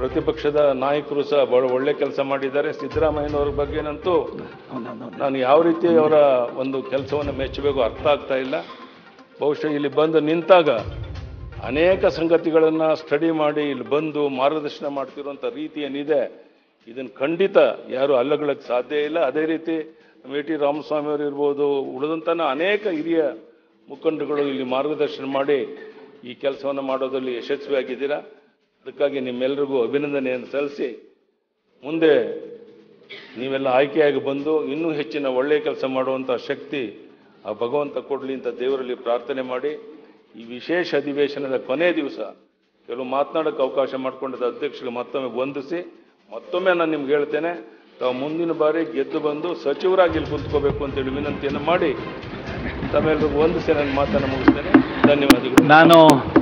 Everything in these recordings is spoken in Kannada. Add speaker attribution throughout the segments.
Speaker 1: ಪ್ರತಿಪಕ್ಷದ ನಾಯಕರು ಸಹ ಬಹಳ ಒಳ್ಳೆ ಕೆಲಸ ಮಾಡಿದ್ದಾರೆ ಸಿದ್ದರಾಮಯ್ಯನವ್ರ ಬಗ್ಗೆನಂತೂ ನಾನು ಯಾವ ರೀತಿ ಅವರ ಒಂದು ಕೆಲಸವನ್ನು ಮೆಚ್ಚಬೇಕು ಅರ್ಥ ಆಗ್ತಾ ಇಲ್ಲ ಬಹುಶಃ ಇಲ್ಲಿ ಬಂದು ನಿಂತಾಗ ಅನೇಕ ಸಂಗತಿಗಳನ್ನು ಸ್ಟಡಿ ಮಾಡಿ ಇಲ್ಲಿ ಬಂದು ಮಾರ್ಗದರ್ಶನ ಮಾಡ್ತಿರುವಂಥ ರೀತಿ ಏನಿದೆ ಇದನ್ನು ಖಂಡಿತ ಯಾರು ಅಲ್ಲಗಳಕ್ಕೆ ಸಾಧ್ಯ ಇಲ್ಲ ಅದೇ ರೀತಿ ವಿ ಟಿ ರಾಮಸ್ವಾಮಿ ಅವರು ಇರ್ಬೋದು ಉಳಿದಂತನ ಅನೇಕ ಹಿರಿಯ ಮುಖಂಡರುಗಳು ಇಲ್ಲಿ ಮಾರ್ಗದರ್ಶನ ಮಾಡಿ ಈ ಕೆಲಸವನ್ನು ಮಾಡೋದ್ರಲ್ಲಿ ಯಶಸ್ವಿಯಾಗಿದ್ದೀರಾ ಅದಕ್ಕಾಗಿ ನಿಮ್ಮೆಲ್ಲರಿಗೂ ಅಭಿನಂದನೆಯನ್ನು ಸಲ್ಲಿಸಿ ಮುಂದೆ ನೀವೆಲ್ಲ ಆಯ್ಕೆಯಾಗಿ ಬಂದು ಇನ್ನೂ ಹೆಚ್ಚಿನ ಒಳ್ಳೆಯ ಕೆಲಸ ಮಾಡುವಂಥ ಶಕ್ತಿ ಆ ಭಗವಂತ ಕೊಡಲಿ ಅಂತ ದೇವರಲ್ಲಿ ಪ್ರಾರ್ಥನೆ ಮಾಡಿ ಈ ವಿಶೇಷ ಅಧಿವೇಶನದ ಕೊನೆ ದಿವಸ ಕೆಲವು ಮಾತನಾಡೋಕ್ಕೆ ಅವಕಾಶ ಮಾಡಿಕೊಂಡಿದ್ದ ಅಧ್ಯಕ್ಷರಿಗೆ ಮತ್ತೊಮ್ಮೆ ವಂದಿಸಿ ಮತ್ತೊಮ್ಮೆ ನಾನು ನಿಮ್ಗೆ ಹೇಳ್ತೇನೆ ತಾವು ಮುಂದಿನ ಬಾರಿ ಗೆದ್ದು ಬಂದು ಸಚಿವರಾಗಿ ಇಲ್ಲಿ ಕುಂತ್ಕೋಬೇಕು ಅಂತೇಳಿ ವಿನಂತಿಯನ್ನು ಮಾಡಿ ತಮ್ಮೆಲ್ಲರಿಗೂ ವಂದಿಸಿ ನನ್ನ ಮಾತನ್ನು ಮುಗಿಸ್ತೇನೆ ಧನ್ಯವಾದಗಳು
Speaker 2: ನಾನು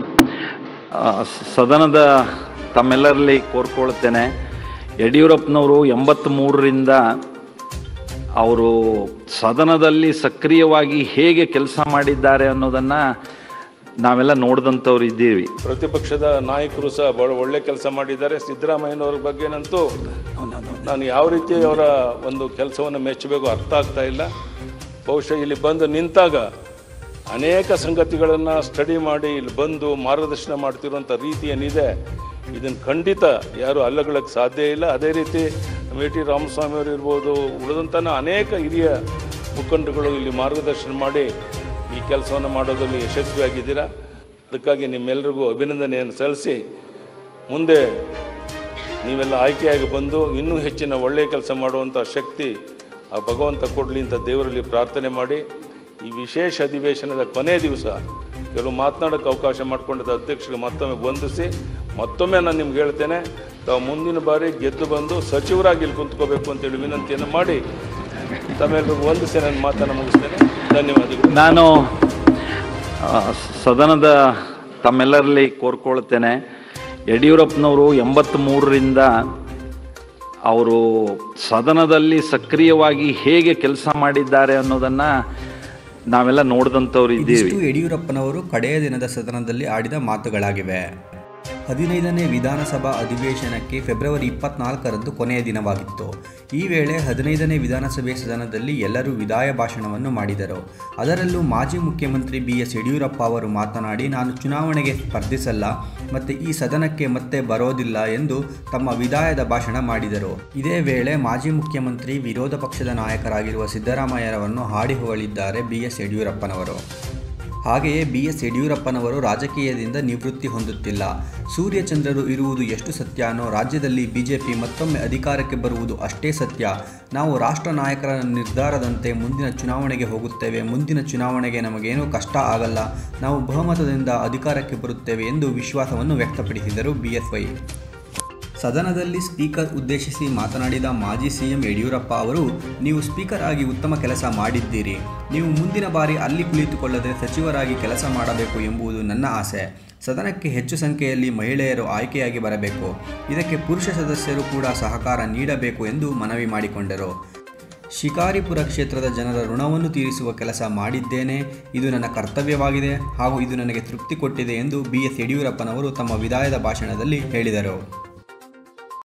Speaker 2: ಆ, ಸದನದ ತಮ್ಮೆಲ್ಲರಲ್ಲಿ ಕೋರ್ಕೊಳ್ತೇನೆ ಯಡಿಯೂರಪ್ಪನವರು ಎಂಬತ್ತ್ಮೂರರಿಂದ ಅವರು ಸದನದಲ್ಲಿ ಸಕ್ರಿಯವಾಗಿ ಹೇಗೆ ಕೆಲಸ ಮಾಡಿದ್ದಾರೆ ಅನ್ನೋದನ್ನು ನಾವೆಲ್ಲ ನೋಡಿದಂಥವ್ರು ಇದ್ದೀವಿ
Speaker 1: ಪ್ರತಿಪಕ್ಷದ ನಾಯಕರು ಸಹ ಬಹಳ ಒಳ್ಳೆ ಕೆಲಸ ಮಾಡಿದ್ದಾರೆ ಸಿದ್ದರಾಮಯ್ಯನವ್ರ ಬಗ್ಗೆನಂತೂ ನಾನು ಯಾವ ರೀತಿ ಅವರ ಒಂದು ಕೆಲಸವನ್ನು ಮೆಚ್ಚಬೇಕು ಅರ್ಥ ಆಗ್ತಾ ಇಲ್ಲ ಬಹುಶಃ ಇಲ್ಲಿ ಬಂದು ನಿಂತಾಗ ಅನೇಕ ಸಂಗತಿಗಳನ್ನು ಸ್ಟಡಿ ಮಾಡಿ ಇಲ್ಲಿ ಬಂದು ಮಾರ್ಗದರ್ಶನ ಮಾಡ್ತಿರುವಂಥ ರೀತಿ ಏನಿದೆ ಇದನ್ನು ಖಂಡಿತ ಯಾರು ಅಲ್ಲಗಳಕ್ಕೆ ಸಾಧ್ಯ ಇಲ್ಲ ಅದೇ ರೀತಿ ವಿ ಟಿ ರಾಮಸ್ವಾಮಿ ಅವರು ಇರ್ಬೋದು ಉಳಿದಂತನ ಅನೇಕ ಹಿರಿಯ ಮುಖಂಡರುಗಳು ಇಲ್ಲಿ ಮಾರ್ಗದರ್ಶನ ಮಾಡಿ ಈ ಕೆಲಸವನ್ನು ಮಾಡೋದ್ರಲ್ಲಿ ಯಶಸ್ವಿಯಾಗಿದ್ದೀರಾ ಅದಕ್ಕಾಗಿ ನಿಮ್ಮೆಲ್ಲರಿಗೂ ಅಭಿನಂದನೆಯನ್ನು ಸಲ್ಲಿಸಿ ಮುಂದೆ ನೀವೆಲ್ಲ ಆಯ್ಕೆಯಾಗಿ ಬಂದು ಇನ್ನೂ ಹೆಚ್ಚಿನ ಒಳ್ಳೆಯ ಕೆಲಸ ಮಾಡುವಂಥ ಶಕ್ತಿ ಆ ಭಗವಂತ ಕೊಡಲಿ ಅಂತ ದೇವರಲ್ಲಿ ಪ್ರಾರ್ಥನೆ ಮಾಡಿ ಈ ವಿಶೇಷ ಅಧಿವೇಶನದ ಕೊನೆ ದಿವಸ ಕೆಲವು ಮಾತನಾಡೋಕ್ಕೆ ಅವಕಾಶ ಮಾಡಿಕೊಂಡಿದ್ದ ಅಧ್ಯಕ್ಷರಿಗೆ ಮತ್ತೊಮ್ಮೆ ವಂದಿಸಿ ಮತ್ತೊಮ್ಮೆ ನಾನು ನಿಮ್ಗೆ ಹೇಳ್ತೇನೆ ತಾವು ಮುಂದಿನ ಬಾರಿ ಗೆದ್ದು ಬಂದು ಸಚಿವರಾಗಿ ಇಲ್ಲಿ ಕುಂತ್ಕೋಬೇಕು ಅಂತೇಳಿ ವಿನಂತಿಯನ್ನು ಮಾಡಿ ತಮ್ಮೆಲ್ಲರಿಗೂ ವಂದಿಸಿ ನನ್ನ ಮಾತನ್ನು ಮುಗಿಸ್ತೇನೆ ಧನ್ಯವಾದಗಳು
Speaker 2: ನಾನು ಆ, ಸದನದ ತಮ್ಮೆಲ್ಲರಲ್ಲಿ ಕೋರ್ಕೊಳ್ತೇನೆ ಯಡಿಯೂರಪ್ಪನವರು ಎಂಬತ್ತ್ಮೂರರಿಂದ ಅವರು ಸದನದಲ್ಲಿ ಸಕ್ರಿಯವಾಗಿ ಹೇಗೆ ಕೆಲಸ ಮಾಡಿದ್ದಾರೆ ಅನ್ನೋದನ್ನು ನಾವೆಲ್ಲ ನೋಡಿದಂಥವ್ರು ಇದ್ದೀವಿ
Speaker 3: ಇದಿಷ್ಟು ಯಡಿಯೂರಪ್ಪನವರು ಕಡೆಯ ದಿನದ ಸದನದಲ್ಲಿ ಆಡಿದ ಮಾತುಗಳಾಗಿವೆ ಹದಿನೈದನೇ ವಿಧಾನಸಭಾ ಅಧಿವೇಶನಕ್ಕೆ ಫೆಬ್ರವರಿ ಇಪ್ಪತ್ನಾಲ್ಕರಂದು ಕೊನೆಯ ದಿನವಾಗಿತ್ತು ಈ ವೇಳೆ ಹದಿನೈದನೇ ವಿಧಾನಸಭೆ ಸದನದಲ್ಲಿ ಎಲ್ಲರೂ ವಿದಾಯ ಭಾಷಣವನ್ನು ಮಾಡಿದರು ಅದರಲ್ಲೂ ಮಾಜಿ ಮುಖ್ಯಮಂತ್ರಿ ಬಿ ಎಸ್ ಯಡಿಯೂರಪ್ಪ ಅವರು ಮಾತನಾಡಿ ನಾನು ಚುನಾವಣೆಗೆ ಸ್ಪರ್ಧಿಸಲ್ಲ ಮತ್ತೆ ಈ ಸದನಕ್ಕೆ ಮತ್ತೆ ಬರೋದಿಲ್ಲ ಎಂದು ತಮ್ಮ ವಿದಾಯದ ಭಾಷಣ ಮಾಡಿದರು ಇದೇ ವೇಳೆ ಮಾಜಿ ಮುಖ್ಯಮಂತ್ರಿ ವಿರೋಧ ಪಕ್ಷದ ನಾಯಕರಾಗಿರುವ ಸಿದ್ದರಾಮಯ್ಯರವನ್ನು ಹಾಡಿ ಹೊಗಳಿದ್ದಾರೆ ಬಿ ಎಸ್ ಯಡಿಯೂರಪ್ಪನವರು ಹಾಗೆಯೇ ಬಿ ಎಸ್ ಯಡಿಯೂರಪ್ಪನವರು ರಾಜಕೀಯದಿಂದ ನಿವೃತ್ತಿ ಹೊಂದುತ್ತಿಲ್ಲ ಸೂರ್ಯಚಂದ್ರರು ಇರುವುದು ಎಷ್ಟು ಸತ್ಯನೋ ರಾಜ್ಯದಲ್ಲಿ ಬಿಜೆಪಿ ಮತ್ತೊಮ್ಮೆ ಅಧಿಕಾರಕ್ಕೆ ಬರುವುದು ಅಷ್ಟೇ ಸತ್ಯ ನಾವು ರಾಷ್ಟ್ರ ನಾಯಕರ ನಿರ್ಧಾರದಂತೆ ಮುಂದಿನ ಚುನಾವಣೆಗೆ ಹೋಗುತ್ತೇವೆ ಮುಂದಿನ ಚುನಾವಣೆಗೆ ನಮಗೇನೂ ಕಷ್ಟ ಆಗಲ್ಲ ನಾವು ಬಹುಮತದಿಂದ ಅಧಿಕಾರಕ್ಕೆ ಬರುತ್ತೇವೆ ಎಂದು ವಿಶ್ವಾಸವನ್ನು ವ್ಯಕ್ತಪಡಿಸಿದರು ಬಿಎಸ್ವೈ ಸದನದಲ್ಲಿ ಸ್ಪೀಕರ್ ಉದ್ದೇಶಿಸಿ ಮಾತನಾಡಿದ ಮಾಜಿ ಸಿಎಂ ಯಡಿಯೂರಪ್ಪ ಅವರು ನೀವು ಸ್ಪೀಕರ್ ಆಗಿ ಉತ್ತಮ ಕೆಲಸ ಮಾಡಿದ್ದೀರಿ ನೀವು ಮುಂದಿನ ಬಾರಿ ಅಲ್ಲಿ ಕುಳಿತುಕೊಳ್ಳದೆ ಸಚಿವರಾಗಿ ಕೆಲಸ ಮಾಡಬೇಕು ಎಂಬುದು ನನ್ನ ಆಸೆ ಸದನಕ್ಕೆ ಹೆಚ್ಚು ಸಂಖ್ಯೆಯಲ್ಲಿ ಮಹಿಳೆಯರು ಆಯ್ಕೆಯಾಗಿ ಬರಬೇಕು ಇದಕ್ಕೆ ಪುರುಷ ಸದಸ್ಯರು ಕೂಡ ಸಹಕಾರ ನೀಡಬೇಕು ಎಂದು ಮನವಿ ಮಾಡಿಕೊಂಡರು ಶಿಕಾರಿಪುರ ಕ್ಷೇತ್ರದ ಜನರ ಋಣವನ್ನು ತೀರಿಸುವ ಕೆಲಸ ಮಾಡಿದ್ದೇನೆ ಇದು ನನ್ನ ಕರ್ತವ್ಯವಾಗಿದೆ ಹಾಗೂ ಇದು ನನಗೆ ತೃಪ್ತಿ ಕೊಟ್ಟಿದೆ ಎಂದು ಬಿ ಎಸ್ ಯಡಿಯೂರಪ್ಪನವರು ತಮ್ಮ ವಿದಾಯದ ಭಾಷಣದಲ್ಲಿ ಹೇಳಿದರು